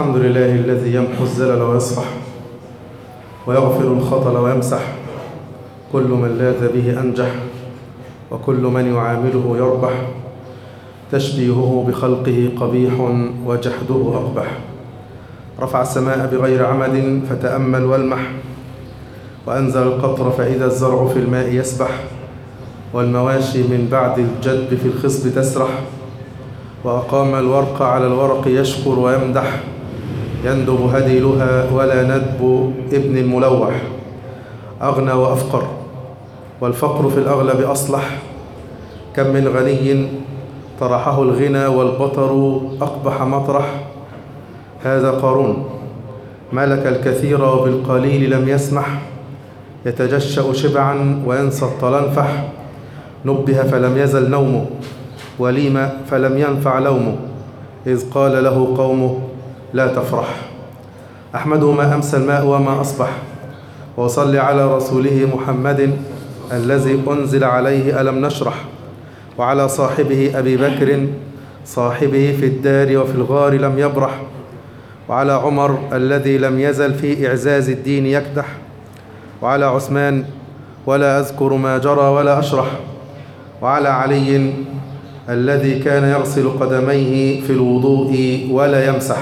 الحمد لله الذي يمحو الزلل ويصفح ويغفر الخطل ويمسح كل من لاذ به أنجح وكل من يعامله يربح تشبيهه بخلقه قبيح وجحده أقبح رفع السماء بغير عمد فتأمل والمح وأنزل القطر فإذا الزرع في الماء يسبح والمواشي من بعد الجدب في الخصب تسرح وأقام الورق على الورق يشكر ويمدح يندب هديلها ولا ندب ابن الملوح أغنى وأفقر والفقر في الأغلب أصلح كم من غني طرحه الغنى والبطر أقبح مطرح هذا قارون ملك الكثير وبالقليل لم يسمح يتجشأ شبعا وينسى الطلنفح نبه فلم يزل نومه وليم فلم ينفع لومه إذ قال له قومه لا تفرح أحمده ما أمسى الماء وما أصبح وصل على رسوله محمد الذي أنزل عليه ألم نشرح وعلى صاحبه أبي بكر صاحبه في الدار وفي الغار لم يبرح وعلى عمر الذي لم يزل في إعزاز الدين يكدح وعلى عثمان ولا أذكر ما جرى ولا أشرح وعلى علي الذي كان يغسل قدميه في الوضوء ولا يمسح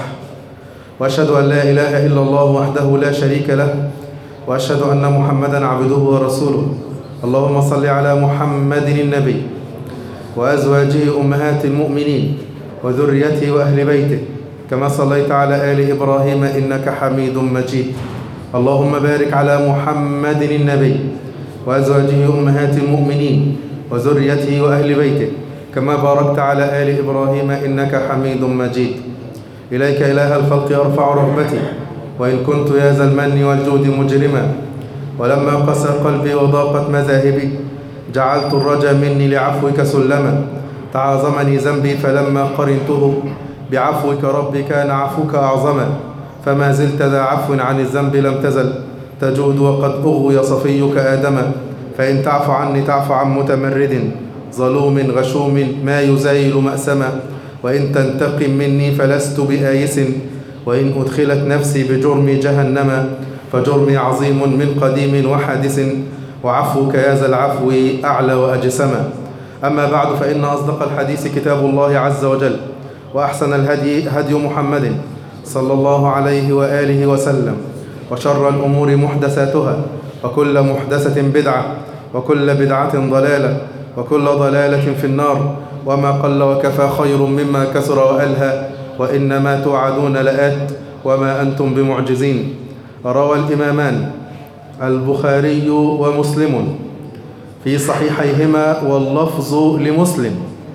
وأشهد أن لا إله إلا الله وحده لا شريك له وأشهد أن محمدا عبده ورسوله اللهم صل على محمد النبي وأزواجه أمهات المؤمنين وذريته وأهل بيته كما صليت على آل إبراهيم إنك حميد مجيد اللهم بارك على محمد النبي وأزواجه أمهات المؤمنين وذريته وأهل بيته كما باركت على آل إبراهيم إنك حميد مجيد إليك إله الخلق أرفع رغبتي وإن كنت يا ذا المن والجود مجرما ولما قسى قلبي وضاقت مذاهبي جعلت الرجا مني لعفوك سلما تعاظمني ذنبي فلما قرنته بعفوك ربي كان عفوك أعظما فما زلت ذا عفو عن الذنب لم تزل تجود وقد أغوي صفيك آدما فإن تعف عني تعف عن متمرد ظلوم غشوم ما يزايل مأسما وإن تنتقم مني فلست بآيس وإن أدخلت نفسي بجرم جهنم فجرمي عظيم من قديم وحادث وعفوك يا ذا العفو أعلى وأجسما أما بعد فإن أصدق الحديث كتاب الله عز وجل وأحسن الهدي هدي محمد صلى الله عليه وآله وسلم وشر الأمور محدثاتها وكل محدثة بدعة وكل بدعة ضلالة وكل ضلالة في النار وما قل وكفى خير مما كثر وألهى وإنما توعدون لآت وما أنتم بمعجزين روى الإمامان البخاري ومسلم في صحيحيهما واللفظ لمسلم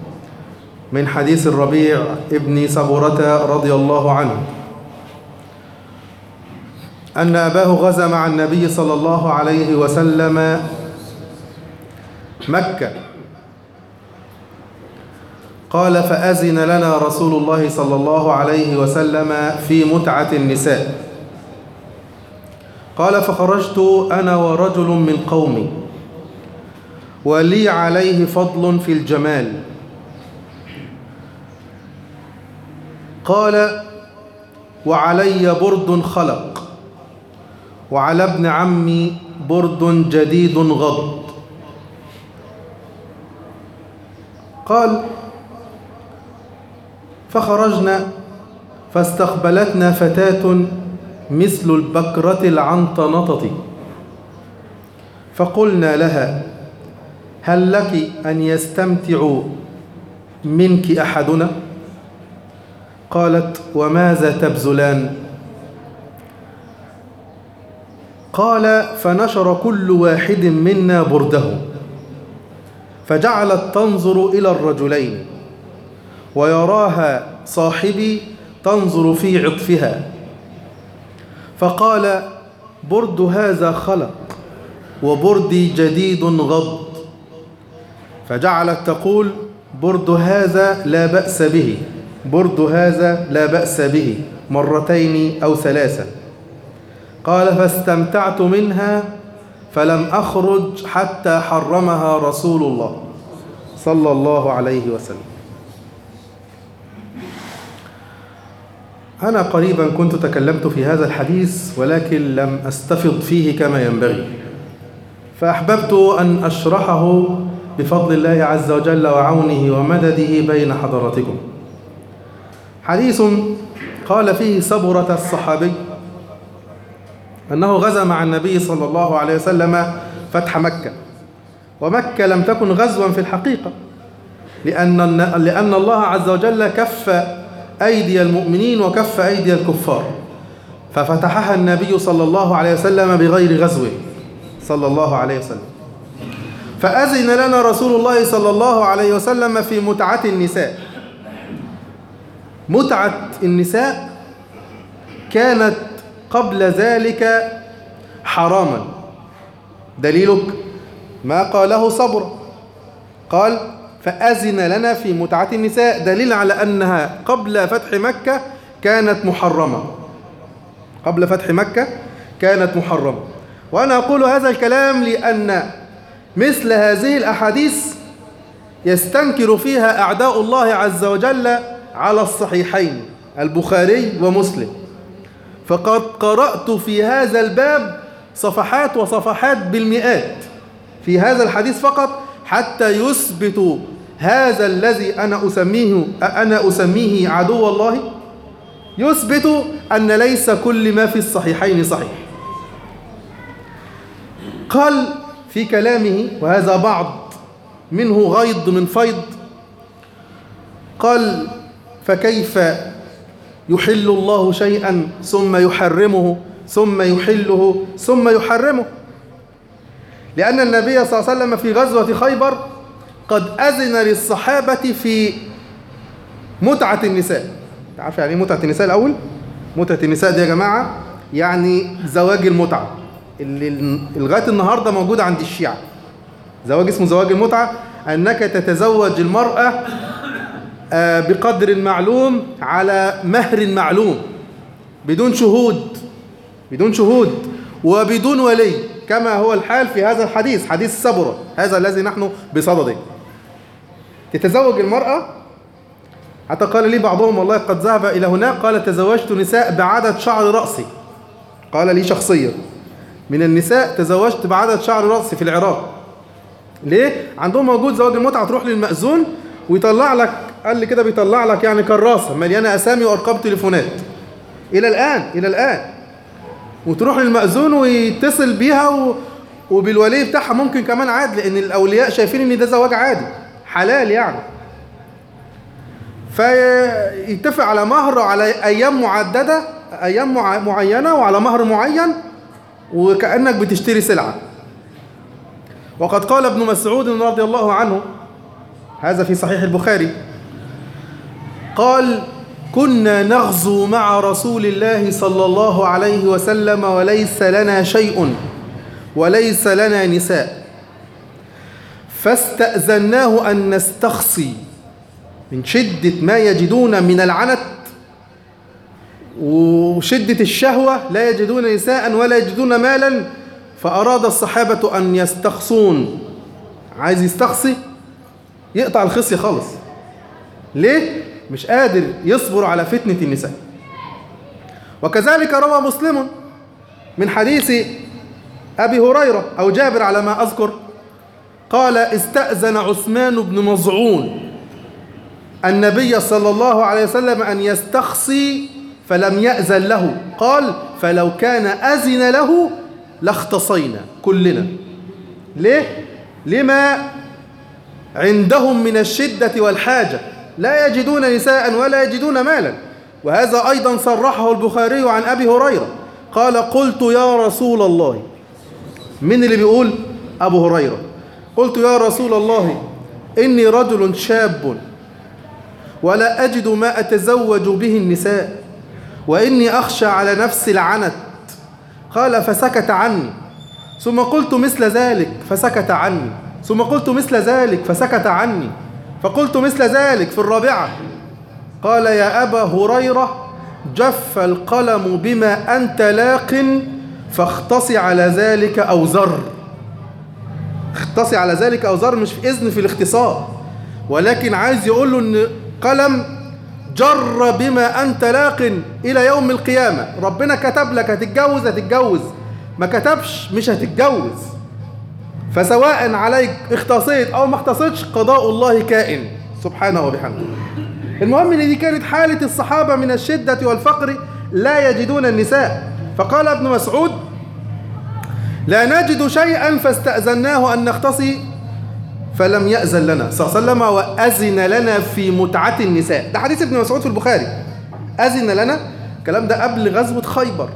من حديث الربيع ابن سبرة رضي الله عنه أن أباه غزا مع النبي صلى الله عليه وسلم مكة قال فأذن لنا رسول الله صلى الله عليه وسلم في متعة النساء قال فخرجت أنا ورجل من قومي ولي عليه فضل في الجمال قال وعلي برد خلق وعلى ابن عمي برد جديد غض قال فخرجنا فاستقبلتنا فتاة مثل البكرة العنطنطة فقلنا لها هل لك أن يستمتع منك أحدنا قالت وماذا تبذلان قال فنشر كل واحد منا برده فجعلت تنظر إلى الرجلين ويراها صاحبي تنظر في عطفها فقال برد هذا خلق وبردي جديد غض فجعلت تقول برد هذا لا بأس به برد هذا لا بأس به مرتين أو ثلاثة قال فاستمتعت منها فلم أخرج حتى حرمها رسول الله صلى الله عليه وسلم أنا قريبا كنت تكلمت في هذا الحديث ولكن لم أستفض فيه كما ينبغي فأحببت أن أشرحه بفضل الله عز وجل وعونه ومدده بين حضراتكم حديث قال فيه سبرة الصحابي أنه غزا مع النبي صلى الله عليه وسلم فتح مكة ومكة لم تكن غزوا في الحقيقة لأن, لأن الله عز وجل كف أيدي المؤمنين وكف أيدي الكفار ففتحها النبي صلى الله عليه وسلم بغير غزو صلى الله عليه وسلم فأذن لنا رسول الله صلى الله عليه وسلم في متعة النساء متعة النساء كانت قبل ذلك حراما دليلك ما قاله صبر قال فأذن لنا في متعة النساء دليل على أنها قبل فتح مكة كانت محرمة قبل فتح مكة كانت محرمة وأنا أقول هذا الكلام لأن مثل هذه الأحاديث يستنكر فيها أعداء الله عز وجل على الصحيحين البخاري ومسلم فقد قرأت في هذا الباب صفحات وصفحات بالمئات في هذا الحديث فقط حتى يثبت هذا الذي أنا أسميه أنا أسميه عدو الله يثبت أن ليس كل ما في الصحيحين صحيح قال في كلامه وهذا بعض منه غيض من فيض قال فكيف يحل الله شيئا ثم يحرمه ثم يحله ثم يحرمه لأن النبي صلى الله عليه وسلم في غزوة خيبر قد أذن للصحابة في متعة النساء عارف يعني متعة النساء الأول؟ متعة النساء دي يا جماعة يعني زواج المتعة اللي لغاية النهاردة موجودة عند الشيعة زواج اسمه زواج المتعة أنك تتزوج المرأة بقدر معلوم على مهر معلوم بدون شهود بدون شهود وبدون ولي كما هو الحال في هذا الحديث حديث السبرة هذا الذي نحن بصدده تتزوج المرأة حتى قال لي بعضهم والله قد ذهب إلى هناك قال تزوجت نساء بعدد شعر رأسي قال لي شخصيا من النساء تزوجت بعدد شعر رأسي في العراق ليه؟ عندهم موجود زواج المتعة تروح للمأذون ويطلع لك قال لي كده بيطلع لك يعني كراسة مليانة أسامي وأرقام تليفونات إلى الآن إلى الآن وتروح للمأذون ويتصل بيها و... وبالولي بتاعها ممكن كمان عادي لأن الأولياء شايفين إن ده زواج عادي حلال يعني فيتفق على مهر على أيام معددة أيام مع... معينة وعلى مهر معين وكأنك بتشتري سلعة وقد قال ابن مسعود رضي الله عنه هذا في صحيح البخاري قال كنا نغزو مع رسول الله صلى الله عليه وسلم وليس لنا شيء وليس لنا نساء فاستأذناه أن نستخصي من شدة ما يجدون من العنت وشدة الشهوة لا يجدون نساء ولا يجدون مالا فأراد الصحابة أن يستخصون عايز يستخصي يقطع الخصية خالص ليه؟ مش قادر يصبر على فتنة النساء وكذلك روى مسلم من حديث أبي هريرة أو جابر على ما أذكر قال استأذن عثمان بن مظعون النبي صلى الله عليه وسلم أن يستخصي فلم يأذن له قال فلو كان أذن له لاختصينا كلنا ليه؟ لما عندهم من الشدة والحاجة لا يجدون نساء ولا يجدون مالا وهذا أيضا صرحه البخاري عن أبي هريرة قال قلت يا رسول الله من اللي بيقول أبو هريرة قلت يا رسول الله إني رجل شاب ولا أجد ما أتزوج به النساء وإني أخشى على نفسي العنت قال فسكت عني ثم قلت مثل ذلك فسكت عني ثم قلت مثل ذلك فسكت عني فقلت مثل ذلك في الرابعة قال يا أبا هريرة جف القلم بما أنت لاق فاختصي على ذلك أو زر اختصي على ذلك أو زر مش في إذن في الاختصار ولكن عايز يقول له أن قلم جر بما أنت لاق إلى يوم القيامة ربنا كتب لك هتتجوز هتتجوز ما كتبش مش هتتجوز فسواء عليك اختصيت أو ما اختصيتش قضاء الله كائن سبحانه وبحمده المهم ان دي كانت حالة الصحابة من الشدة والفقر لا يجدون النساء فقال ابن مسعود لا نجد شيئا فاستأذناه أن نختصي فلم يأذن لنا صلى الله عليه وسلم وأذن لنا في متعة النساء ده حديث ابن مسعود في البخاري أذن لنا الكلام ده قبل غزوة خيبر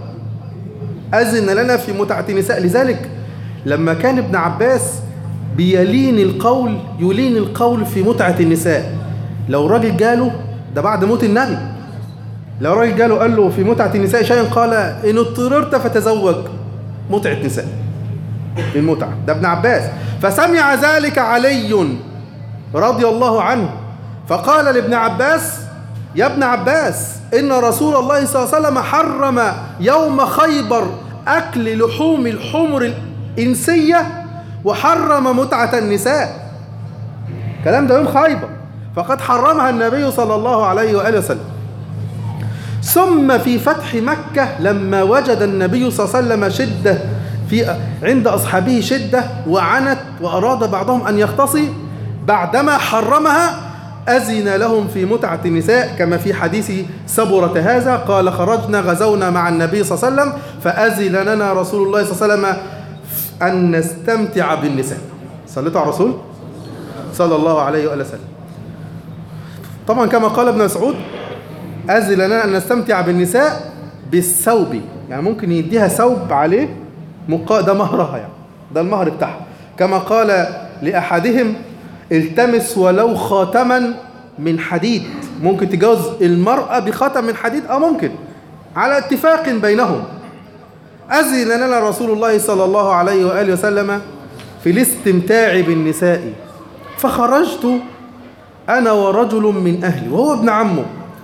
أذن لنا في متعة النساء لذلك لما كان ابن عباس بيلين القول يلين القول في متعة النساء لو راجل جاله ده بعد موت النبي لو راجل جاله قال له في متعة النساء شيئا قال إن اضطررت فتزوج متعة نساء المتعة ده ابن عباس فسمع ذلك علي رضي الله عنه فقال لابن عباس يا ابن عباس إن رسول الله صلى الله عليه وسلم حرم يوم خيبر أكل لحوم الحمر الإنسية وحرم متعة النساء كلام ده يوم خيبر فقد حرمها النبي صلى الله عليه وآله وسلم ثم في فتح مكة لما وجد النبي صلى الله عليه وسلم شدة في عند أصحابه شدة وعنت وأراد بعضهم أن يختصي بعدما حرمها أذن لهم في متعة النساء كما في حديث سبرة هذا قال خرجنا غزونا مع النبي صلى الله عليه وسلم فأذن لنا رسول الله صلى الله عليه وسلم أن نستمتع بالنساء صليتوا على الرسول صلى الله عليه وآله وسلم طبعا كما قال ابن مسعود أذن لنا أن نستمتع بالنساء بالثوب يعني ممكن يديها ثوب عليه مقا ده مهرها يعني ده المهر بتاعها كما قال لأحدهم التمس ولو خاتما من حديد ممكن تجوز المرأة بخاتم من حديد اه ممكن على اتفاق بينهم أذن لنا رسول الله صلى الله عليه وآله وسلم في الاستمتاع بالنساء فخرجت أنا ورجل من أهلي وهو ابن عمه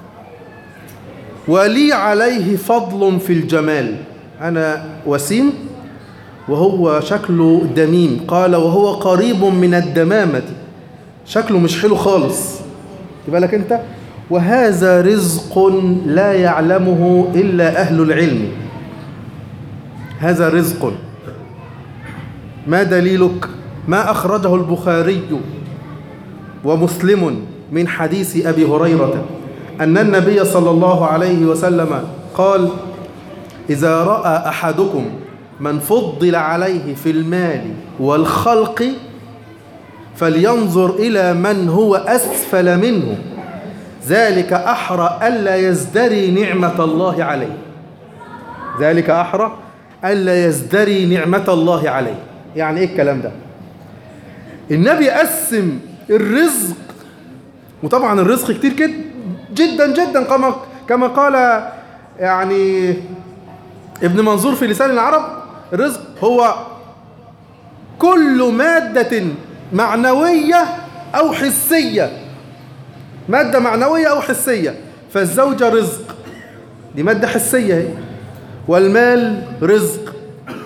ولي عليه فضل في الجمال أنا وسيم وهو شكله دميم قال وهو قريب من الدمامة شكله مش حلو خالص يبقى لك أنت وهذا رزق لا يعلمه إلا أهل العلم هذا رزق ما دليلك ما أخرجه البخاري ومسلم من حديث أبي هريرة أن النبي صلى الله عليه وسلم قال إذا رأى أحدكم من فضل عليه في المال والخلق فلينظر إلى من هو أسفل منه ذلك أحرى ألا يزدري نعمة الله عليه ذلك أحرى ألا يزدري نعمة الله عليه يعني إيه الكلام ده النبي قسم الرزق وطبعا الرزق كتير كده جدا جدا كما كما قال يعني ابن منظور في لسان العرب الرزق هو كل مادة معنوية أو حسية مادة معنوية أو حسية فالزوجة رزق دي مادة حسية هي والمال رزق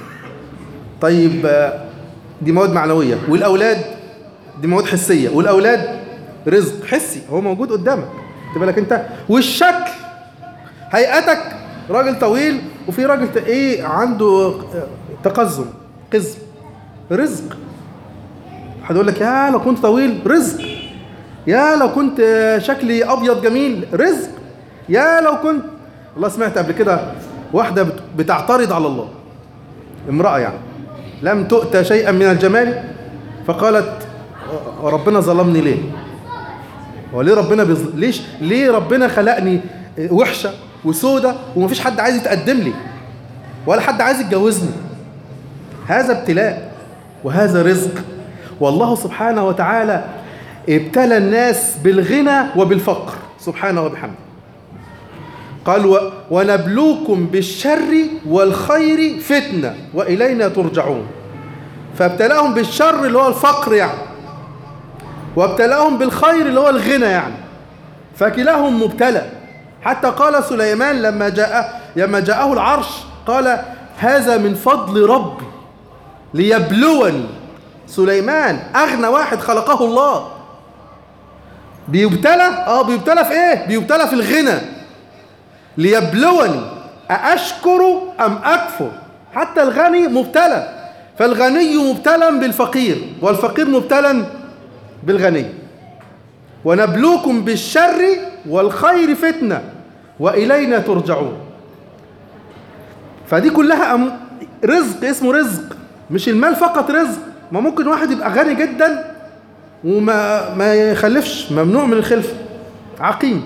طيب دي مواد معنوية والأولاد دي مواد حسية والأولاد رزق حسي هو موجود قدامك تبقى لك انت والشكل هيئتك راجل طويل وفي راجل ايه عنده تقزم قزم رزق هتقول لك يا لو كنت طويل رزق يا لو كنت شكلي ابيض جميل رزق يا لو كنت والله سمعت قبل كده واحده بتعترض على الله امراه يعني لم تؤتى شيئا من الجمال فقالت ربنا ظلمني ليه هو ليه ربنا بيظ... ليش ليه ربنا خلقني وحشه وسودة ومفيش حد عايز يتقدم لي ولا حد عايز يتجوزني هذا ابتلاء وهذا رزق والله سبحانه وتعالى ابتلى الناس بالغنى وبالفقر سبحانه وبحمده قال و... ونبلوكم بالشر والخير فتنة وإلينا ترجعون فابتلاهم بالشر اللي هو الفقر يعني وابتلاهم بالخير اللي هو الغنى يعني فكلاهم مبتلى حتى قال سليمان لما جاء لما جاءه العرش قال هذا من فضل ربي ليبلوني سليمان أغنى واحد خلقه الله بيبتلى اه بيبتلى في ايه بيبتلى في الغنى ليبلوني أأشكر أم أكفر حتى الغني مبتلى فالغني مبتلى بالفقير والفقير مبتلى بالغني ونبلوكم بالشر والخير فتنة وإلينا ترجعون فدي كلها أم رزق اسمه رزق مش المال فقط رزق ما ممكن واحد يبقى غني جدا وما ما يخلفش ممنوع من الخلفة عقيم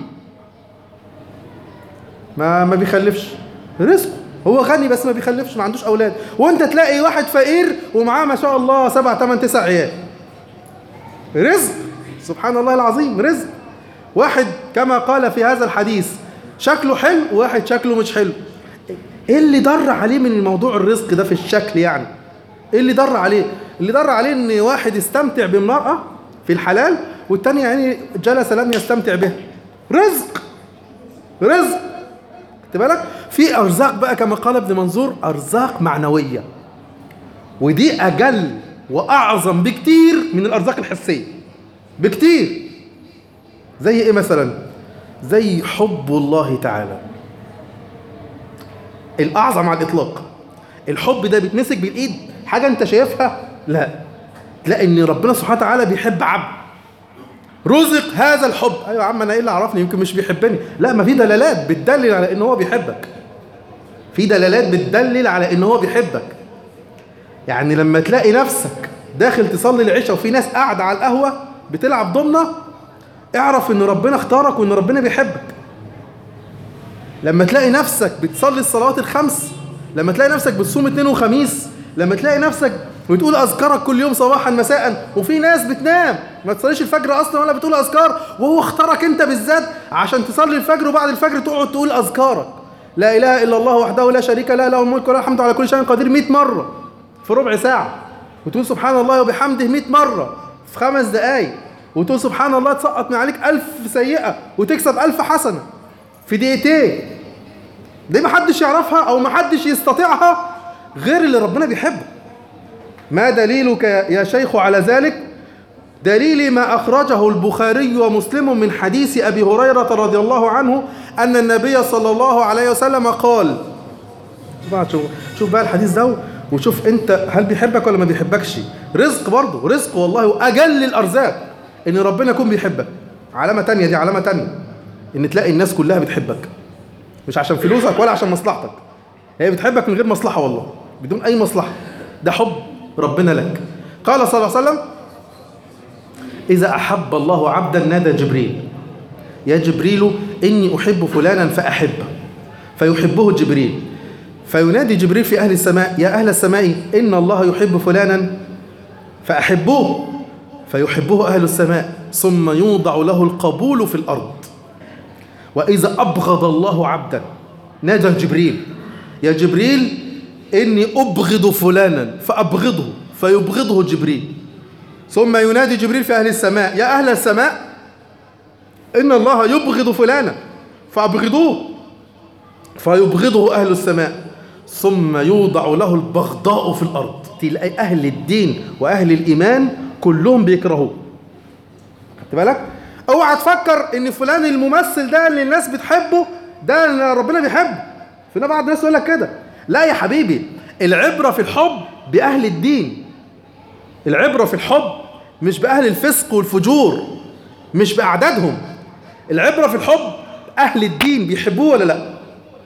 ما ما بيخلفش رزقه هو غني بس ما بيخلفش ما عندوش اولاد وانت تلاقي واحد فقير ومعاه ما شاء الله سبع ثمان تسع عيال رزق سبحان الله العظيم رزق واحد كما قال في هذا الحديث شكله حلو وواحد شكله مش حلو ايه اللي ضر عليه من الموضوع الرزق ده في الشكل يعني ايه اللي ضر عليه اللي ضر عليه ان واحد يستمتع بالمرأة في الحلال والتاني يعني جلس لم يستمتع بها رزق رزق خد بالك في ارزاق بقى كما قال ابن منظور ارزاق معنويه ودي اجل واعظم بكتير من الارزاق الحسيه بكتير زي ايه مثلا زي حب الله تعالى الاعظم على الاطلاق الحب ده بيتمسك بالايد حاجه انت شايفها لا لا ان ربنا سبحانه وتعالى بيحب عبد رزق هذا الحب ايوه يا عم انا ايه اللي عرفني يمكن مش بيحبني لا ما في دلالات بتدلل على ان هو بيحبك في دلالات بتدلل على ان هو بيحبك يعني لما تلاقي نفسك داخل تصلي العشاء وفي ناس قاعده على القهوه بتلعب ضمنه اعرف ان ربنا اختارك وان ربنا بيحبك لما تلاقي نفسك بتصلي الصلوات الخمس لما تلاقي نفسك بتصوم اثنين وخميس لما تلاقي نفسك بتقول اذكارك كل يوم صباحا مساء وفي ناس بتنام ما تصليش الفجر اصلا ولا بتقول اذكار وهو اختارك انت بالذات عشان تصلي الفجر وبعد الفجر تقعد تقول اذكارك لا اله الا الله وحده لا شريك له له الملك وله الحمد على كل شيء قدير 100 مره في ربع ساعه وتقول سبحان الله وبحمده 100 مره في خمس دقائق وتقول سبحان الله تسقط من عليك ألف سيئة وتكسب ألف حسنة في دقيقتين دي محدش يعرفها أو محدش يستطيعها غير اللي ربنا بيحبه ما دليلك يا شيخ على ذلك دليل ما أخرجه البخاري ومسلم من حديث أبي هريرة رضي الله عنه أن النبي صلى الله عليه وسلم قال شوف شوف بقى الحديث ده وشوف انت هل بيحبك ولا ما بيحبكش رزق برضه رزق والله واجل الارزاق ان ربنا يكون بيحبك علامه تانية دي علامه تانية ان تلاقي الناس كلها بتحبك مش عشان فلوسك ولا عشان مصلحتك هي بتحبك من غير مصلحه والله بدون اي مصلحه ده حب ربنا لك قال صلى الله عليه وسلم اذا احب الله عبدا نادى جبريل يا جبريل اني احب فلانا فاحبه فيحبه جبريل فينادي جبريل في أهل السماء يا أهل السماء إن الله يحب فلانا فأحبوه فيحبه أهل السماء ثم يوضع له القبول في الأرض وإذا أبغض الله عبدا نادى جبريل يا جبريل إني أبغض فلانا فأبغضه فيبغضه جبريل ثم ينادي جبريل في أهل السماء يا أهل السماء إن الله يبغض فلانا فأبغضوه فيبغضه أهل السماء ثم يوضع له البغضاء في الأرض تلاقي أهل الدين وأهل الإيمان كلهم بيكرهوه خدت بالك؟ اوعى تفكر ان فلان الممثل ده اللي الناس بتحبه ده اللي ربنا بيحبه في بعض الناس يقول لك كده لا يا حبيبي العبرة في الحب بأهل الدين العبرة في الحب مش بأهل الفسق والفجور مش بأعدادهم العبرة في الحب أهل الدين بيحبوه ولا لأ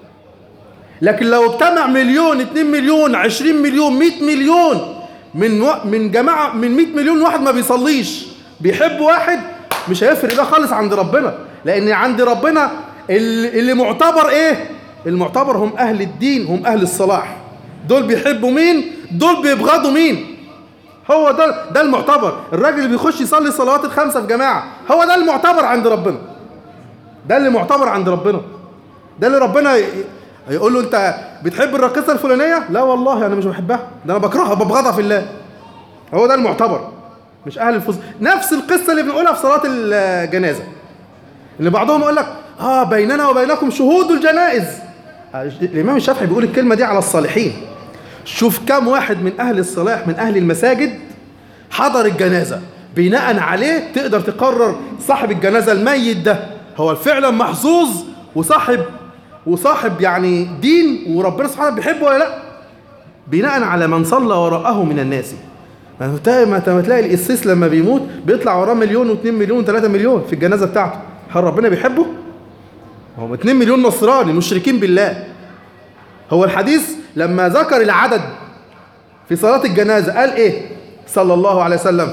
لكن لو اجتمع مليون اتنين مليون عشرين مليون مئة مليون من و... من جماعة من مئة مليون واحد ما بيصليش بيحب واحد مش هيفرق ده خالص عند ربنا لأن عند ربنا اللي, اللي معتبر ايه المعتبر هم أهل الدين هم أهل الصلاح دول بيحبوا مين دول بيبغضوا مين هو ده ده المعتبر الراجل اللي بيخش يصلي الصلوات الخمسة في جماعة هو ده المعتبر عند ربنا ده اللي معتبر عند ربنا ده اللي ربنا يقول له انت بتحب الراقصه الفلانيه لا والله انا مش بحبها ده انا بكرهها ببغضها في الله هو ده المعتبر مش اهل الفوز نفس القصه اللي بنقولها في صلاه الجنازه ان بعضهم يقول لك اه بيننا وبينكم شهود الجنائز الامام الشافعي بيقول الكلمه دي على الصالحين شوف كم واحد من اهل الصلاح من اهل المساجد حضر الجنازه بناء عليه تقدر تقرر صاحب الجنازة الميت ده هو فعلا محظوظ وصاحب وصاحب يعني دين وربنا سبحانه بيحبه ولا لا بناء على من صلى وراءه من الناس ما تلاقي القسيس لما بيموت بيطلع وراه مليون و2 مليون و3 مليون في الجنازة بتاعته هل ربنا بيحبه؟ هم 2 مليون نصراني مشركين بالله هو الحديث لما ذكر العدد في صلاة الجنازة قال ايه صلى الله عليه وسلم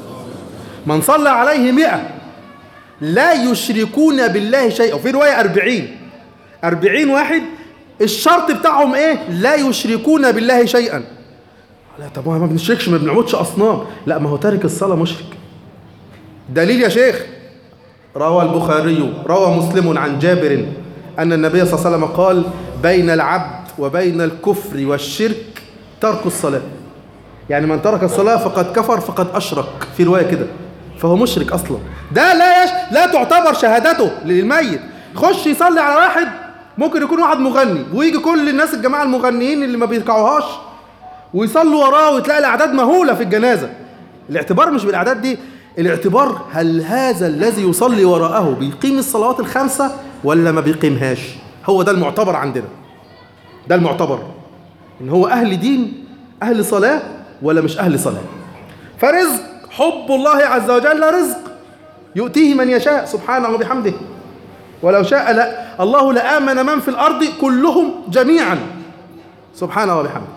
من صلى عليه مئة لا يشركون بالله شيئا وفي رواية أربعين أربعين واحد الشرط بتاعهم ايه لا يشركون بالله شيئا لا طب ما بنشركش ما بنعبدش أصنام لا ما هو تارك الصلاة مشرك دليل يا شيخ روى البخاري روى مسلم عن جابر أن النبي صلى الله عليه وسلم قال بين العبد وبين الكفر والشرك ترك الصلاة يعني من ترك الصلاة فقد كفر فقد أشرك في رواية كده فهو مشرك أصلا ده لا يش... لا تعتبر شهادته للميت خش يصلي على واحد ممكن يكون واحد مغني ويجي كل الناس الجماعة المغنيين اللي ما بيركعوهاش ويصلوا وراه وتلاقي الأعداد مهولة في الجنازة الاعتبار مش بالأعداد دي الاعتبار هل هذا الذي يصلي وراءه بيقيم الصلوات الخمسة ولا ما بيقيمهاش هو ده المعتبر عندنا ده المعتبر ان هو اهل دين اهل صلاة ولا مش اهل صلاة فرزق حب الله عز وجل رزق يؤتيه من يشاء سبحانه وبحمده ولو شاء لا الله لآمن من في الأرض كلهم جميعا سبحانه وبحمده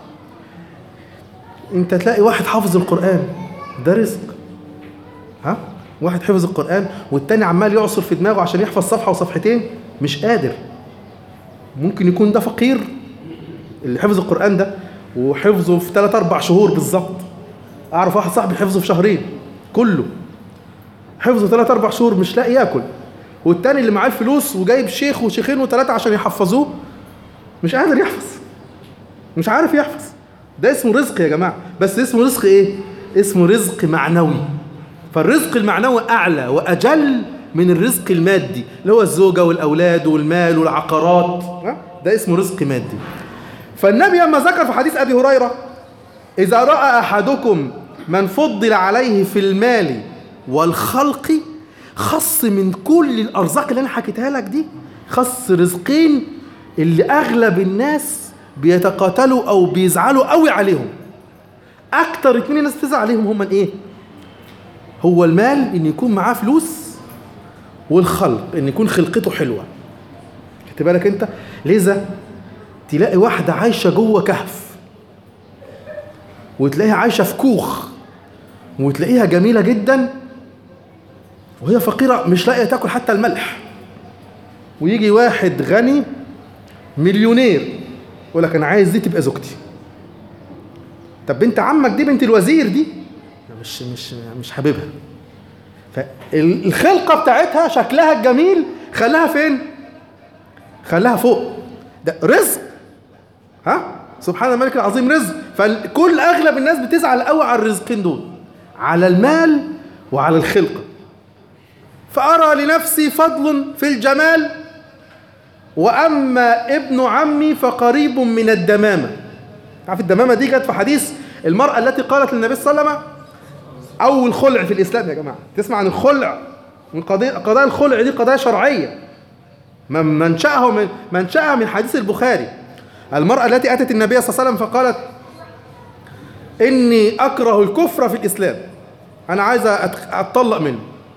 انت تلاقي واحد حافظ القرآن ده رزق ها واحد حفظ القرآن والتاني عمال يعصر في دماغه عشان يحفظ صفحة وصفحتين مش قادر ممكن يكون ده فقير اللي حفظ القرآن ده وحفظه في 3 4 شهور بالظبط اعرف واحد صاحبي حفظه في شهرين كله حفظه 3 4 شهور مش لاقي ياكل والتاني اللي معاه الفلوس وجايب شيخ وشيخين وثلاثة عشان يحفظوه مش قادر يحفظ مش عارف يحفظ ده اسمه رزق يا جماعة بس اسمه رزق ايه اسمه رزق معنوي فالرزق المعنوي أعلى وأجل من الرزق المادي اللي هو الزوجة والأولاد والمال والعقارات ده اسمه رزق مادي فالنبي لما ذكر في حديث أبي هريرة إذا رأى أحدكم من فضل عليه في المال والخلق خص من كل الأرزاق اللي أنا حكيتها لك دي خص رزقين اللي أغلب الناس بيتقاتلوا أو بيزعلوا قوي عليهم أكتر اتنين الناس بتزعل عليهم هم إيه؟ هو المال إن يكون معاه فلوس والخلق إن يكون خلقته حلوة خدت بالك أنت؟ لذا تلاقي واحدة عايشة جوه كهف وتلاقيها عايشة في كوخ وتلاقيها جميلة جدا وهي فقيرة مش لاقية تاكل حتى الملح ويجي واحد غني مليونير يقول لك أنا عايز دي تبقى زوجتي طب بنت عمك دي بنت الوزير دي مش مش مش حاببها فالخلقة بتاعتها شكلها الجميل خلاها فين؟ خلاها فوق ده رزق ها سبحان الملك العظيم رزق فكل اغلب الناس بتزعل قوي على الرزقين دول على المال وعلى الخلقه فارى لنفسي فضل في الجمال واما ابن عمي فقريب من الدمامه عارف الدمامه دي جت في حديث المراه التي قالت للنبي صلى الله عليه وسلم اول خلع في الاسلام يا جماعه تسمع عن الخلع من قضايا قضايا الخلع دي قضايا شرعيه منشأها من منشأها من حديث البخاري المرأة التي أتت النبي صلى الله عليه وسلم فقالت إني أكره الكفر في الإسلام أنا عايزة أتطلق منه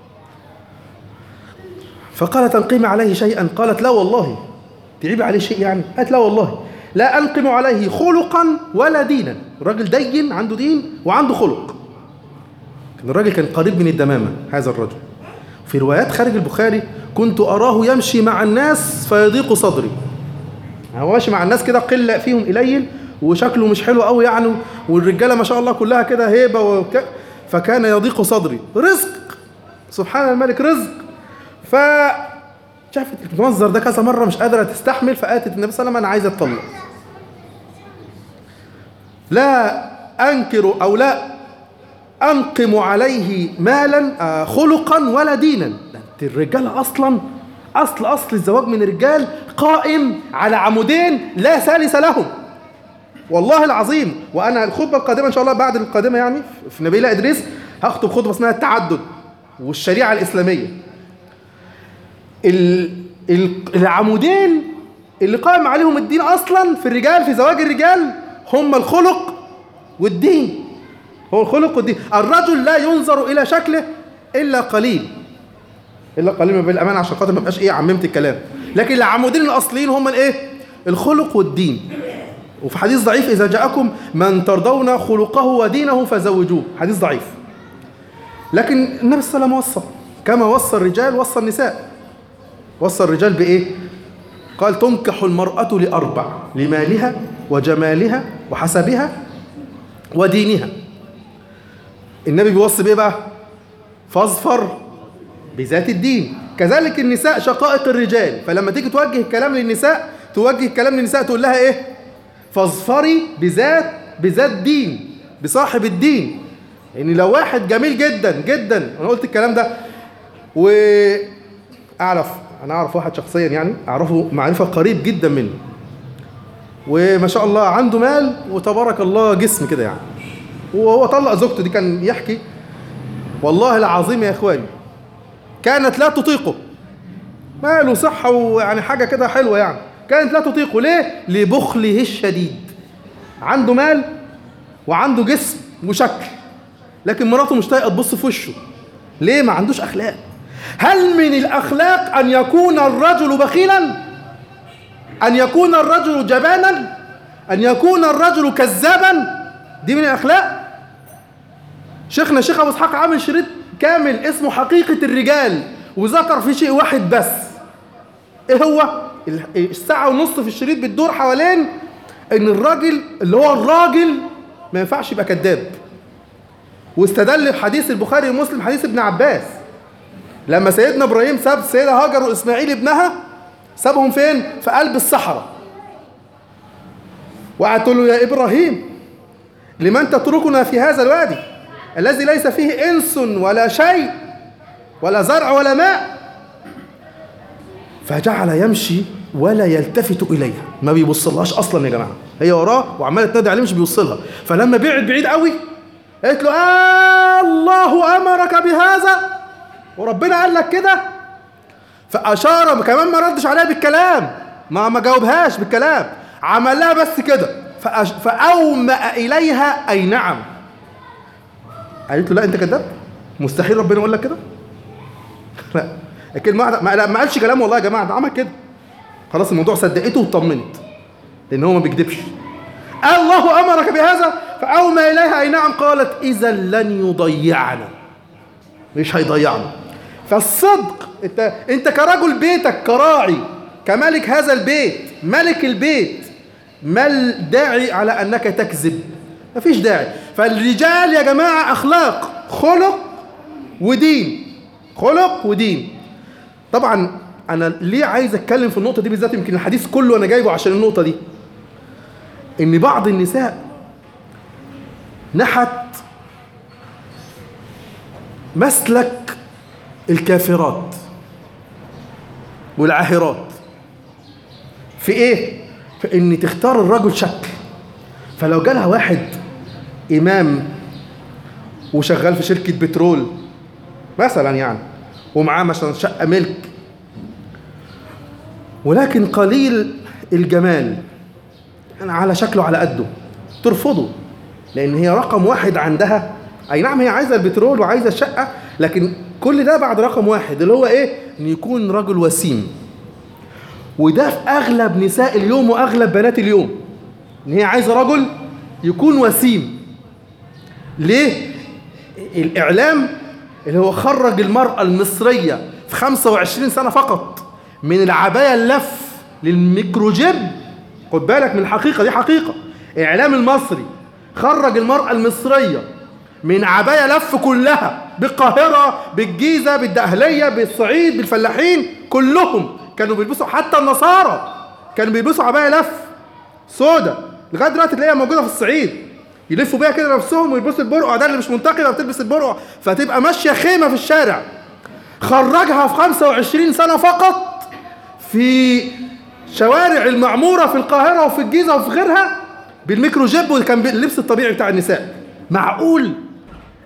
فقال تنقم عليه شيئا قالت لا والله تعيب عليه شيء يعني قالت لا والله لا أنقم عليه خلقا ولا دينا الراجل دين عنده دين وعنده خلق الراجل كان قريب من الدمامة هذا الرجل في روايات خارج البخاري كنت أراه يمشي مع الناس فيضيق صدري هو ماشي مع الناس كده قلة فيهم قليل وشكله مش حلو قوي يعني والرجالة ما شاء الله كلها كده هيبة وك... فكان يضيق صدري رزق سبحان الملك رزق ف شافت المنظر ده كذا مرة مش قادرة تستحمل فقالت النبي صلى الله عليه وسلم أنا عايزة أتطلق لا أنكر أو لا أنقم عليه مالا خلقا ولا دينا الرجال أصلا أصل أصل الزواج من الرجال قائم على عمودين لا ثالث لهم والله العظيم وأنا الخطبة القادمة إن شاء الله بعد القادمة يعني في نبيلة إدريس هخطب خطبة اسمها التعدد والشريعة الإسلامية ال- ال- العمودين اللي قائم عليهم الدين أصلا في الرجال في زواج الرجال هم الخلق والدين هو الخلق والدين الرجل لا ينظر إلى شكله إلا قليل إلا قليل بالأمان عشان خاطر ما بقاش إيه عممت الكلام لكن العمودين الأصليين هم الإيه الخلق والدين وفي حديث ضعيف إذا جاءكم من ترضون خلقه ودينه فزوجوه حديث ضعيف لكن النبي صلى الله عليه وسلم وصى كما وصى الرجال وصى النساء وصى الرجال بإيه قال تنكح المرأة لأربع لمالها وجمالها وحسبها ودينها النبي بيوصي بإيه بقى فاظفر بذات الدين كذلك النساء شقائق الرجال فلما تيجي توجه الكلام للنساء توجه الكلام للنساء تقول لها ايه فاظفري بذات بذات دين بصاحب الدين يعني لو واحد جميل جدا جدا انا قلت الكلام ده واعرف انا اعرف واحد شخصيا يعني اعرفه معرفه قريب جدا منه وما شاء الله عنده مال وتبارك الله جسم كده يعني وهو طلق زوجته دي كان يحكي والله العظيم يا اخواني كانت لا تطيقه ماله صحة ويعني حاجة كده حلوة يعني كانت لا تطيقه ليه؟ لبخله الشديد عنده مال وعنده جسم وشكل لكن مراته مش طايقة تبص في وشه ليه؟ ما عندوش أخلاق هل من الأخلاق أن يكون الرجل بخيلا؟ أن يكون الرجل جبانا؟ أن يكون الرجل كذابا؟ دي من الأخلاق؟ شيخنا شيخ ابو اسحاق عامل شريط كامل اسمه حقيقة الرجال وذكر في شيء واحد بس ايه هو ال- الساعة ونص في الشريط بتدور حوالين ان الراجل اللي هو الراجل ما ينفعش يبقى كذاب واستدل بحديث البخاري ومسلم حديث ابن عباس لما سيدنا ابراهيم ساب السيدة هاجر واسماعيل ابنها سابهم فين في قلب الصحراء وقعدت له يا ابراهيم لمن تتركنا في هذا الوادي الذي ليس فيه انس ولا شيء ولا زرع ولا ماء فجعل يمشي ولا يلتفت اليها ما بيبصلهاش اصلا يا جماعه هي وراه وعماله تنادي عليه مش بيوصلها فلما بعد بعيد قوي قالت له آه الله امرك بهذا وربنا قال لك كده فاشار كمان ما ردش عليها بالكلام ما ما جاوبهاش بالكلام عمل لها بس كده فأش... فاومأ اليها اي نعم قالت له لا انت كذاب مستحيل ربنا يقول لك كده لا الكلمه واحده ما, لا ما قالش كلام والله يا جماعه ده عمل كده خلاص الموضوع صدقته واطمنت لان هو ما بيكذبش الله امرك بهذا فاومى اليها اي نعم قالت اذا لن يضيعنا مش هيضيعنا فالصدق انت انت كرجل بيتك كراعي كملك هذا البيت ملك البيت ما الداعي على انك تكذب مفيش داعي فالرجال يا جماعه اخلاق خلق ودين خلق ودين طبعا انا ليه عايز اتكلم في النقطه دي بالذات يمكن الحديث كله انا جايبه عشان النقطه دي ان بعض النساء نحت مسلك الكافرات والعاهرات في ايه في ان تختار الرجل شكل فلو جالها واحد امام وشغال في شركه بترول مثلا يعني ومعاه مثلا شقه ملك ولكن قليل الجمال يعني على شكله على قده ترفضه لان هي رقم واحد عندها اي نعم هي عايزه البترول وعايزه الشقه لكن كل ده بعد رقم واحد اللي هو ايه ان يكون رجل وسيم وده في اغلب نساء اليوم واغلب بنات اليوم ان هي عايزه رجل يكون وسيم ليه الاعلام اللي هو خرج المراه المصريه في 25 سنه فقط من العبايه اللف للميكروجيب خد بالك من الحقيقه دي حقيقه الاعلام المصري خرج المراه المصريه من عبايه لف كلها بالقاهره بالجيزه بالدقهليه بالصعيد بالفلاحين كلهم كانوا بيلبسوا حتى النصارى كانوا بيلبسوا عبايه لف سودا لغايه دلوقتي تلاقيها موجوده في الصعيد يلفوا بيها كده نفسهم ويلبسوا البرقع ده اللي مش منتقبه بتلبس البرقع فتبقى ماشيه خيمه في الشارع خرجها في 25 سنه فقط في شوارع المعموره في القاهره وفي الجيزه وفي غيرها بالميكرو جيب وكان اللبس الطبيعي بتاع النساء معقول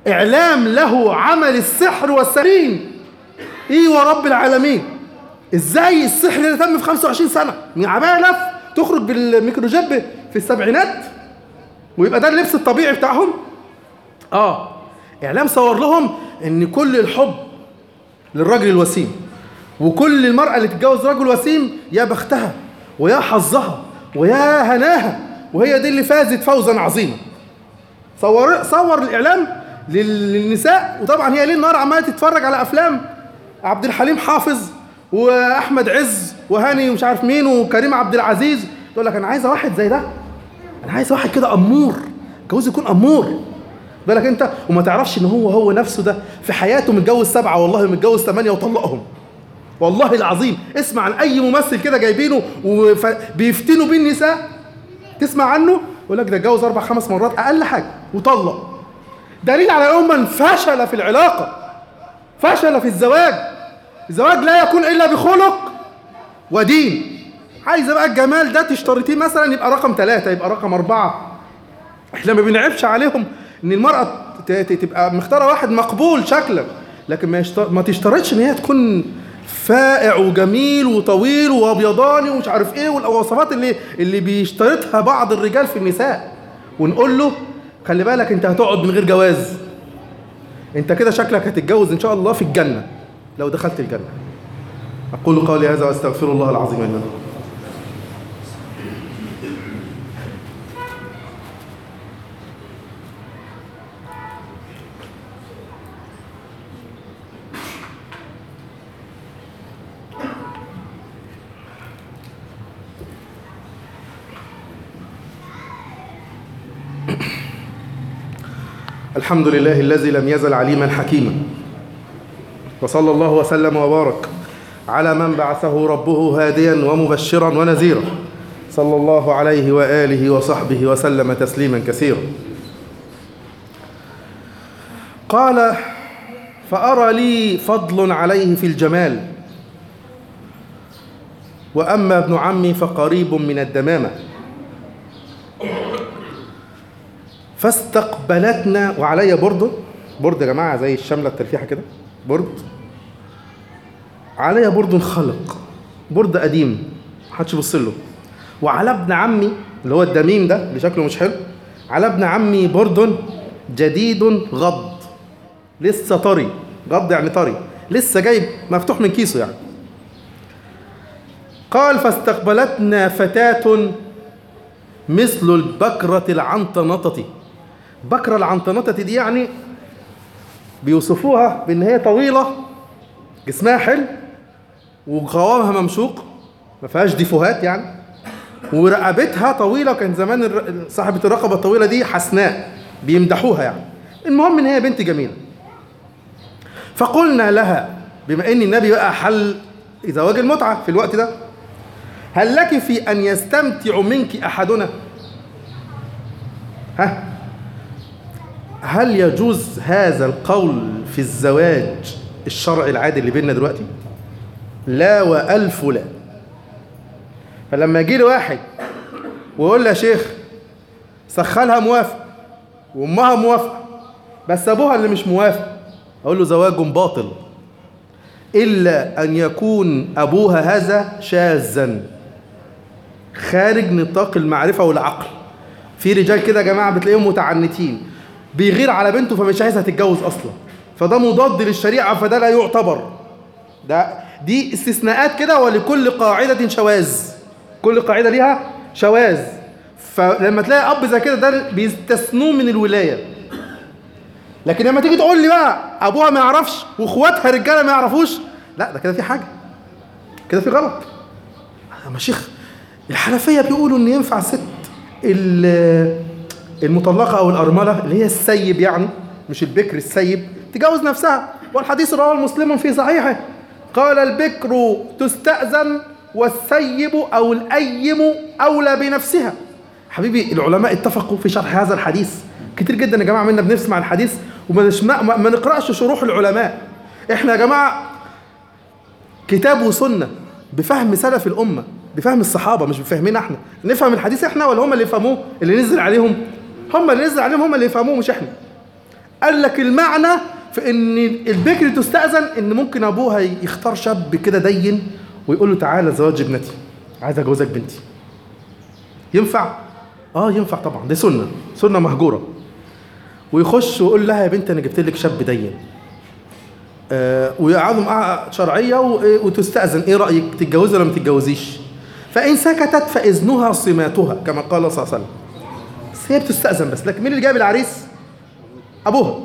إعلام له عمل السحر والسرين إيه ورب العالمين إزاي السحر اللي تم في 25 سنة من عباية لف تخرج بالميكروجيب في السبعينات ويبقى ده اللبس الطبيعي بتاعهم اه اعلام صور لهم ان كل الحب للراجل الوسيم وكل المرأة اللي تتجوز رجل وسيم يا بختها ويا حظها ويا هناها وهي دي اللي فازت فوزا عظيما صور صور الاعلام لل- للنساء وطبعا هي ليل نهار عماله تتفرج على افلام عبد الحليم حافظ واحمد عز وهاني ومش عارف مين وكريم عبد العزيز تقول لك انا عايزه واحد زي ده انا عايز واحد كده امور جوز يكون امور بالك انت وما تعرفش ان هو هو نفسه ده في حياته متجوز سبعه والله متجوز ثمانيه وطلقهم والله العظيم اسمع عن اي ممثل كده جايبينه وبيفتنوا بيه النساء تسمع عنه يقول لك ده اتجوز اربع خمس مرات اقل حاجه وطلق دليل على انه من فشل في العلاقه فشل في الزواج الزواج لا يكون الا بخلق ودين عايزه بقى الجمال ده تشترطيه مثلا يبقى رقم ثلاثة يبقى رقم أربعة احنا ما بنعيبش عليهم ان المرأة ت- ت- تبقى مختارة واحد مقبول شكلا لكن ما, يشتر... ما تشترطش ان هي تكون فائع وجميل وطويل وابيضاني ومش عارف ايه والوصفات اللي اللي بيشترطها بعض الرجال في النساء ونقول له خلي بالك انت هتقعد من غير جواز انت كده شكلك هتتجوز ان شاء الله في الجنة لو دخلت الجنة أقول قولي هذا وأستغفر الله العظيم لي ولكم الحمد لله الذي لم يزل عليما حكيما وصلى الله وسلم وبارك على من بعثه ربه هاديا ومبشرا ونذيرا صلى الله عليه وآله وصحبه وسلم تسليما كثيرا قال فأرى لي فضل عليه في الجمال وأما ابن عمي فقريب من الدمامة فاستقبلتنا وعلي برد برد يا جماعة زي الشملة التلفيحة كده برد علي برد خلق برد قديم محدش يبص له وعلى ابن عمي اللي هو الدميم ده اللي شكله مش حلو على ابن عمي برد جديد غض لسه طري غض يعني طري لسه جايب مفتوح من كيسه يعني قال فاستقبلتنا فتاة مثل البكرة العنطنطة بكرة العنطنطة دي يعني بيوصفوها بان هي طويلة جسمها حلو وقوامها ممشوق ما فيهاش ديفوهات يعني ورقبتها طويلة كان زمان الر- صاحبة الرقبة الطويلة دي حسناء بيمدحوها يعني المهم ان هي بنت جميلة فقلنا لها بما ان النبي بقى حل زواج المتعة في الوقت ده هل لك في ان يستمتع منك احدنا ها هل يجوز هذا القول في الزواج الشرعي العادي اللي بيننا دلوقتي لا والف لا فلما يجي لي واحد ويقول لي يا شيخ سخالها موافق وامها موافقه بس ابوها اللي مش موافق اقول له زواج باطل الا ان يكون ابوها هذا شاذا خارج نطاق المعرفه والعقل في رجال كده يا جماعه بتلاقيهم متعنتين بيغير على بنته فمش عايزها تتجوز اصلا فده مضاد للشريعه فده لا يعتبر ده دي استثناءات كده ولكل قاعده شواذ كل قاعده ليها شواذ فلما تلاقي اب زي كده ده بيستثنوه من الولايه لكن لما تيجي تقول لي بقى ابوها ما يعرفش واخواتها رجاله ما يعرفوش لا ده كده في حاجه كده في غلط يا شيخ الحنفيه بيقولوا ان ينفع ست ال- المطلقه او الارمله اللي هي السيب يعني مش البكر السيب تجوز نفسها والحديث رواه مسلم في صحيحه قال البكر تستأذن والسيب او الايم اولى بنفسها حبيبي العلماء اتفقوا في شرح هذا الحديث كتير جدا يا جماعه منا بنسمع الحديث وما نسمع ما ما نقراش شروح العلماء احنا يا جماعه كتاب وسنه بفهم سلف الامه بفهم الصحابه مش بفهمنا احنا نفهم الحديث احنا ولا هم اللي يفهموه اللي نزل عليهم هم اللي نزل عليهم هم اللي يفهموه مش احنا قال لك المعنى في ان البكر تستأذن ان ممكن ابوها يختار شاب كده دين ويقول له تعالى زواج ابنتي عايز اجوزك بنتي ينفع اه ينفع طبعا دي سنه سنه مهجوره ويخش ويقول لها يا بنت انا جبت لك شاب دين آه ويقعدوا معاها شرعيه و- وتستاذن ايه رايك تتجوزي ولا ما تتجوزيش فان سكتت فاذنها صماتها كما قال صلى الله عليه وسلم بس هي بتستاذن بس لكن مين اللي جايب العريس ابوها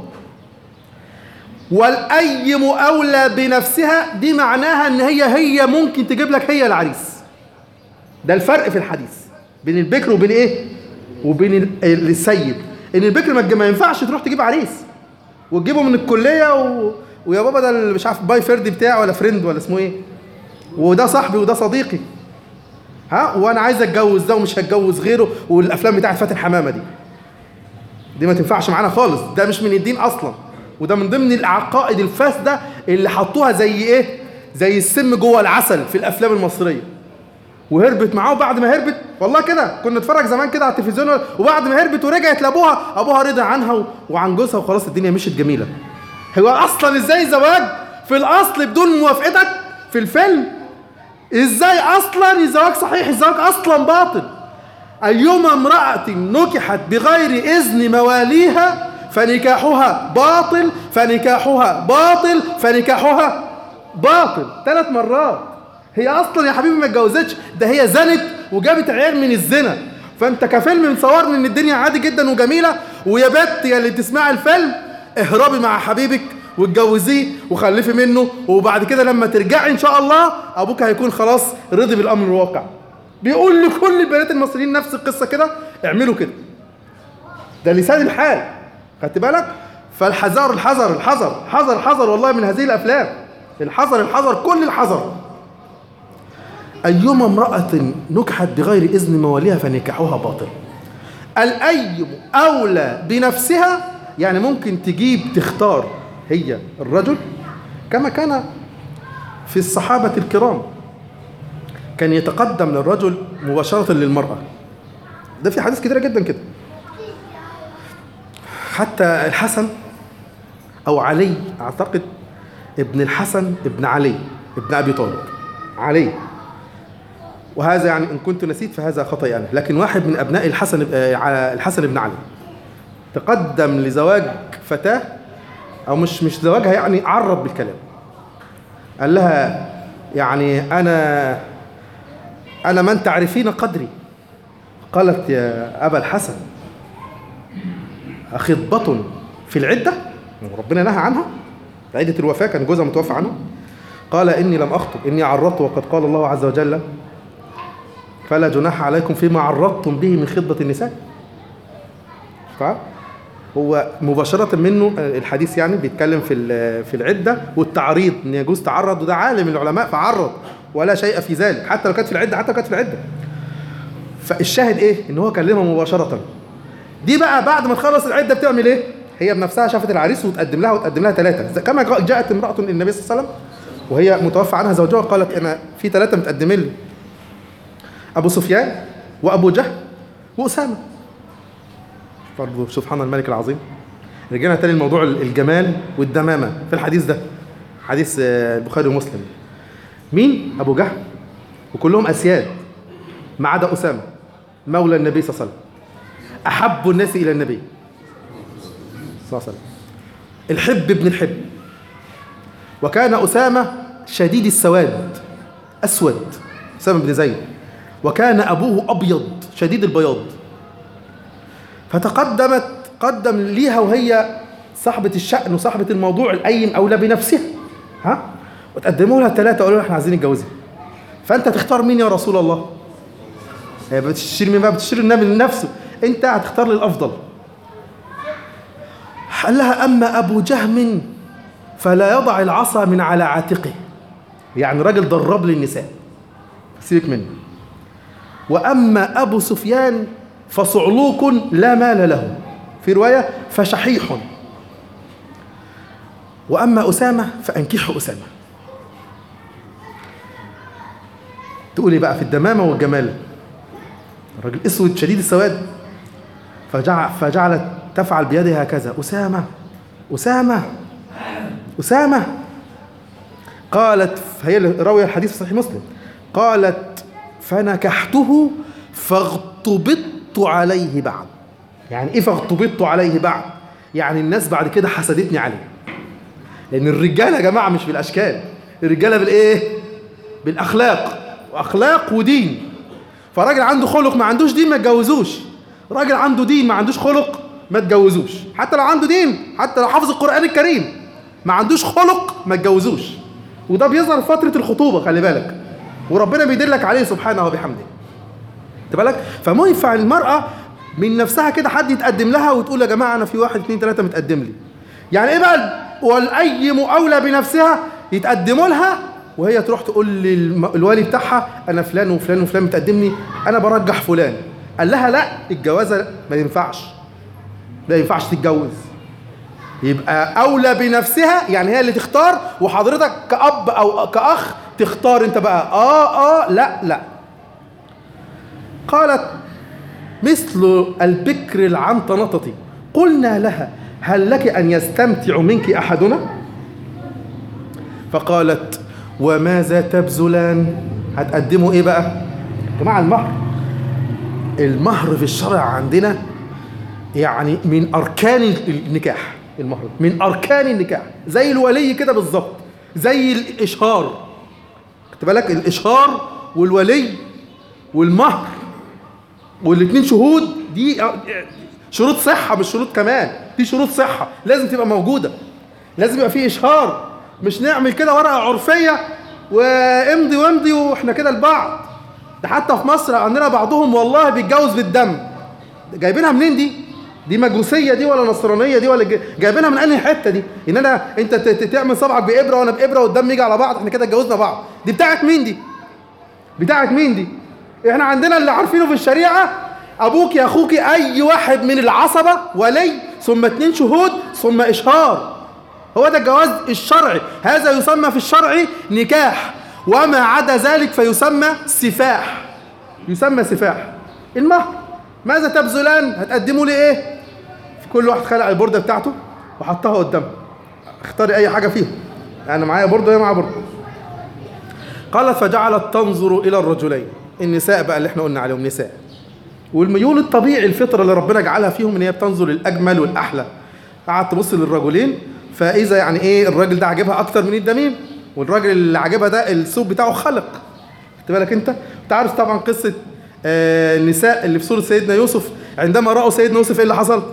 والايم اولى بنفسها دي معناها ان هي هي ممكن تجيب لك هي العريس ده الفرق في الحديث بين البكر وبين ايه وبين ال- السيد ان البكر ما تج- ما ينفعش تروح تجيب عريس وتجيبه من الكليه و... ويا بابا ده اللي مش عارف باي فيرد بتاعه ولا فريند ولا اسمه ايه وده صاحبي وده صديقي ها وانا عايز اتجوز ده ومش هتجوز غيره والافلام بتاعت فاتن حمامه دي دي ما تنفعش معانا خالص ده مش من الدين اصلا وده من ضمن العقائد الفاسده اللي حطوها زي ايه زي السم جوه العسل في الافلام المصريه وهربت معاه وبعد ما هربت والله كده كنا نتفرج زمان كده على التلفزيون وبعد ما هربت ورجعت لابوها ابوها رضى عنها و- وعن جوزها وخلاص الدنيا مشيت جميله هو اصلا ازاي زواج في الاصل بدون موافقتك في الفيلم ازاي اصلا الزواج صحيح الزواج اصلا باطل ايما امراه نكحت بغير اذن مواليها فنكاحها باطل فنكاحها باطل فنكاحها باطل ثلاث مرات هي اصلا يا حبيبي ما اتجوزتش ده هي زنت وجابت عيال من الزنا فانت كفيلم مصورني ان الدنيا عادي جدا وجميله ويا بت يا اللي بتسمعي الفيلم اهربي مع حبيبك واتجوزيه وخلفي منه وبعد كده لما ترجعي ان شاء الله ابوك هيكون خلاص رضي بالامر الواقع بيقول لكل البنات المصريين نفس القصه كده اعملوا كده ده لسان الحال خدت بالك فالحذر الحذر الحذر حذر حذر والله من هذه الافلام الحذر الحذر كل الحذر أيما امرأة نكحت بغير إذن مواليها فنكاحها باطل الأيم أولى بنفسها يعني ممكن تجيب تختار هي الرجل كما كان في الصحابة الكرام كان يتقدم للرجل مباشرة للمرأة ده في حديث كتيرة جدا كده حتى الحسن أو علي أعتقد ابن الحسن ابن علي ابن أبي طالب علي وهذا يعني إن كنت نسيت فهذا خطأي أنا لكن واحد من أبناء الحسن آه، ع- الحسن بن علي تقدم لزواج فتاة أو مش مش زواجها يعني عرض بالكلام قال لها يعني أنا أنا من تعرفين قدري قالت يا أبا الحسن أخطبة في العدة ربنا نهى عنها في عدة الوفاة كان جوزها متوفى عنها قال إني لم أخطب إني عرضت وقد قال الله عز وجل فلا جناح عليكم فيما عرضتم به من خطبة النساء طيب هو مباشرة منه آه، الحديث يعني بيتكلم في ال- في العدة والتعريض ان يجوز تعرض وده عالم العلماء فعرض ولا شيء في ذلك حتى لو كانت في العدة حتى لو كانت في العدة فالشاهد ايه ان هو كلمها مباشرة دي بقى بعد ما تخلص العدة بتعمل ايه هي بنفسها شافت العريس وتقدم لها وتقدم لها ثلاثة كما جاءت امرأة النبي صلى الله عليه وسلم وهي متوفى عنها زوجها قالت انا في ثلاثة متقدمين لي ابو سفيان وابو جهل واسامه برضه سبحان الملك العظيم رجعنا تاني لموضوع الجمال والدمامه في الحديث ده حديث آه، البخاري ومسلم مين ابو جهل وكلهم اسياد ما عدا اسامه مولى النبي صلى الله عليه وسلم احب الناس الى النبي صلى الله عليه وسلم الحب ابن الحب وكان اسامه شديد السواد اسود اسامه بن زيد وكان ابوه ابيض شديد البياض فتقدمت قدم ليها وهي صاحبة الشأن وصاحبة الموضوع القيم أولى بنفسها ها وتقدموا لها الثلاثة قالوا لها احنا عايزين نتجوزها فأنت تختار مين يا رسول الله؟ هي بتشتري مين بقى؟ بتشتري النبي لنفسه أنت هتختار لي الأفضل قال لها أما أبو جهم فلا يضع العصا من على عاتقه يعني راجل ضرب للنساء سيبك منه وأما أبو سفيان فصعلوك لا مال له في رواية فشحيح وأما أسامة فأنكحوا أسامة تقولي بقى في الدمامة والجمال الراجل اسود شديد السواد فجع فجعلت تفعل بيدها هكذا أسامة أسامة أسامة قالت هي اللي راوية الحديث في صحيح مسلم قالت فنكحته فاغتبطت عليه بعد يعني ايه فاغتبطت عليه بعد يعني الناس بعد كده حسدتني عليه لان الرجاله يا جماعه مش بالاشكال الرجاله بالايه بالاخلاق واخلاق ودين فراجل عنده خلق ما عندوش دين ما تجوزوش راجل عنده دين ما عندوش خلق ما تجوزوش حتى لو عنده دين حتى لو حافظ القران الكريم ما عندوش خلق ما تجوزوش وده بيظهر في فتره الخطوبه خلي بالك وربنا بيدلك عليه سبحانه وبحمده خد بالك فما ينفع المراه من نفسها كده حد يتقدم لها وتقول يا جماعه انا في واحد اثنين ثلاثه متقدم لي يعني ايه بقى والايم اولى بنفسها يتقدموا لها وهي تروح تقول للوالي بتاعها انا فلان وفلان وفلان متقدمني انا برجح فلان قال لها لا الجوازه ما ينفعش ما ينفعش تتجوز يبقى اولى بنفسها يعني هي اللي تختار وحضرتك كاب او كاخ تختار انت بقى اه اه لا لا قالت مثل البكر العنطنطة قلنا لها هل لك أن يستمتع منك أحدنا فقالت وماذا تبذلان هتقدموا ايه بقى يا جماعه المهر المهر في الشرع عندنا يعني من اركان النكاح المهر من اركان النكاح زي الولي كده بالظبط زي الاشهار خدت بالك الاشهار والولي والمهر والاثنين شهود دي شروط صحة مش شروط كمان دي شروط صحة لازم تبقى موجودة لازم يبقى في إشهار مش نعمل كده ورقة عرفية وامضي وامضي واحنا كده لبعض ده حتى في مصر عندنا بعضهم والله بيتجوز بالدم جايبينها منين دي؟ دي مجوسية دي ولا نصرانية دي ولا جايبينها من أنهي حتة دي؟ إن أنا أنت تعمل صبعك بإبرة وأنا بإبرة والدم يجي على بعض احنا كده اتجوزنا بعض دي بتاعت مين دي؟ بتاعت مين دي؟ احنا عندنا اللي عارفينه في الشريعة أبوك يا أخوك أي واحد من العصبة ولي ثم اتنين شهود ثم إشهار هو ده الجواز الشرعي هذا يسمى في الشرع نكاح وما عدا ذلك فيسمى سفاح يسمى سفاح المهر ماذا تبذلان هتقدموا لي ايه في كل واحد خلع البورده بتاعته وحطها قدامه اختاري اي حاجه فيهم انا معايا بورده هي معايا بورده قالت فجعلت تنظر الى الرجلين النساء بقى اللي احنا قلنا عليهم نساء والميول الطبيعي الفطره اللي ربنا جعلها فيهم ان هي بتنظر للاجمل والاحلى قعدت تبص للرجلين فاذا يعني ايه الراجل ده عاجبها اكتر من الدميم والراجل اللي عاجبها ده الثوب بتاعه خلق خدت بالك انت انت عارف طبعا قصه آه النساء اللي في سوره سيدنا يوسف عندما راوا سيدنا يوسف ايه اللي حصل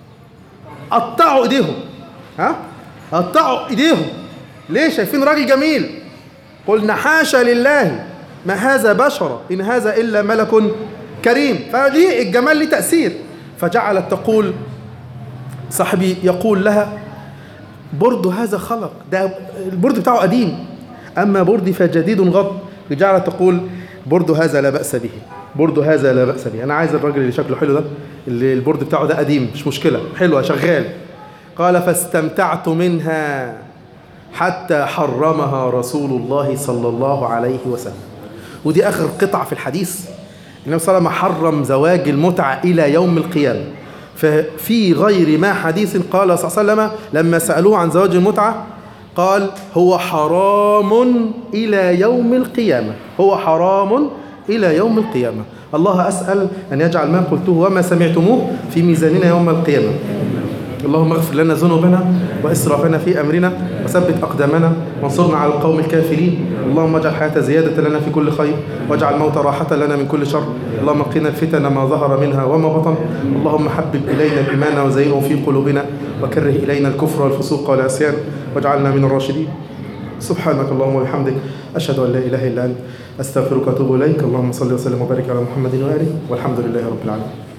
قطعوا ايديهم ها قطعوا ايديهم ليه شايفين راجل جميل قلنا حاشا لله ما هذا بشر ان هذا الا ملك كريم فدي الجمال ليه تاثير فجعلت تقول صاحبي يقول لها برد هذا خلق ده البرد بتاعه قديم أما بردي فجديد غض جعلت تقول برد هذا لا بأس به برد هذا لا بأس به أنا عايز الراجل اللي شكله حلو ده اللي البرد بتاعه ده قديم مش مشكلة حلوة شغال قال فاستمتعت منها حتى حرمها رسول الله صلى الله عليه وسلم ودي آخر قطعة في الحديث النبي صلى الله عليه وسلم حرم زواج المتعة إلى يوم القيامة ففي غير ما حديث قال صلى الله عليه وسلم لما سألوه عن زواج المتعة قال هو حرام إلى يوم القيامة هو حرام إلى يوم القيامة الله أسأل أن يجعل ما قلته وما سمعتموه في ميزاننا يوم القيامة اللهم اغفر لنا ذنوبنا واسرافنا في امرنا وثبت اقدامنا وانصرنا على القوم الكافرين اللهم اجعل الحياه زياده لنا في كل خير واجعل الموت راحه لنا من كل شر اللهم قنا الفتن ما ظهر منها وما بطن اللهم حبب الينا الايمان وزينه في قلوبنا وكره الينا الكفر والفسوق والعصيان واجعلنا من الراشدين سبحانك اللهم وبحمدك اشهد ان لا اله الا انت استغفرك واتوب اليك اللهم صل وسلم وبارك على محمد واله والحمد لله رب العالمين